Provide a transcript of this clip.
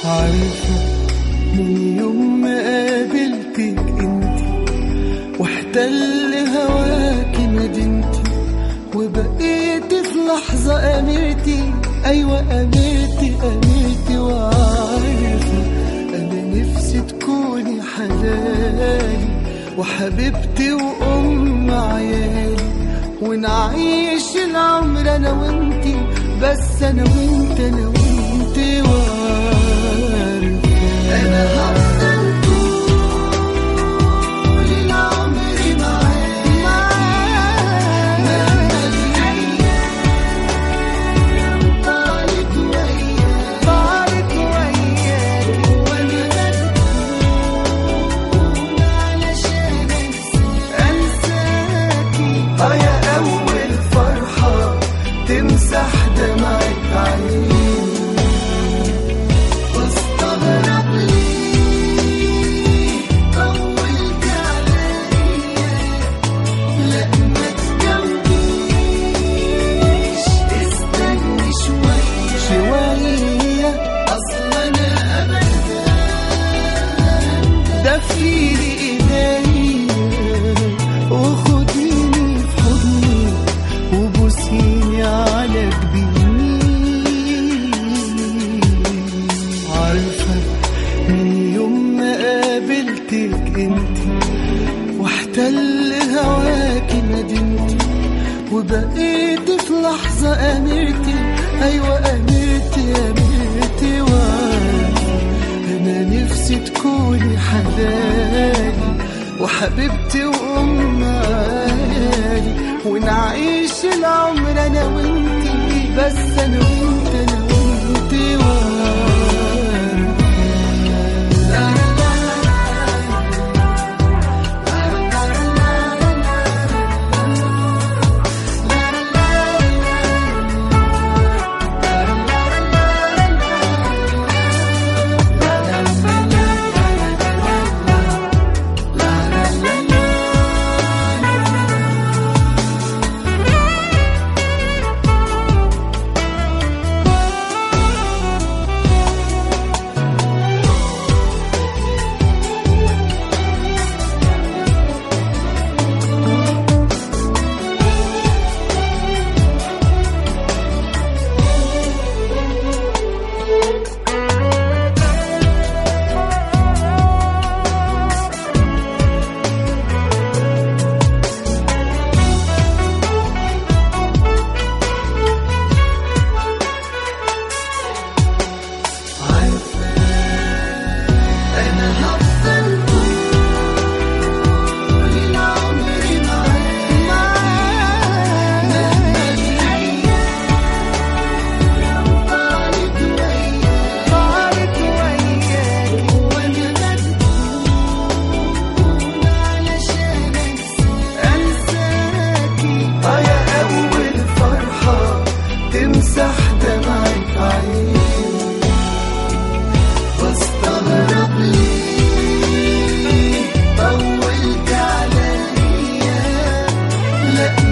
عارفة من يوم ما قابلتك انت واحتل هواكي مدينتي وبقيت في لحظة أميرتي أيوة أميرتي أميرتي وعارفة أنا نفسي تكوني حلالي وحبيبتي وأم عيالي ونعيش العمر أنا وإنتي بس أنا وإنت أنا وإنتي وعارفة أنا هفضل طول العمر معاك مهما الأيام طالت وياك طالت وياك وأنا مجنون علشان أنساكي آه يا أول فرحة تمسح دمعة عيني واستغرب ليه طولت عليا لا ما تجاوبيش استني شوية شوية أصل أنا أبدا دفيلي إيديا وخديني في حضني وبوسيني على جبيني عارفة من يوم ما قابلتك انت واحتل هواكي مدينتي وبقيت في لحظة أميرتي أيوة أميرتي أميرتي وعارفة أنا نفسي تكوني حلالي وحبيبتي وأم عيالي ونعيش العمر أنا وإنتي بس أنا وإنت أنا وإنتي وعارفة لا لا أنا هفضل طول العمر معاك مهما الأيام طالت وياك طالت وياك وأنا مجنون علشان أنساكي آه يا أول فرحة تمسح دمعة عيني واستغرب ليه طولت عليا لا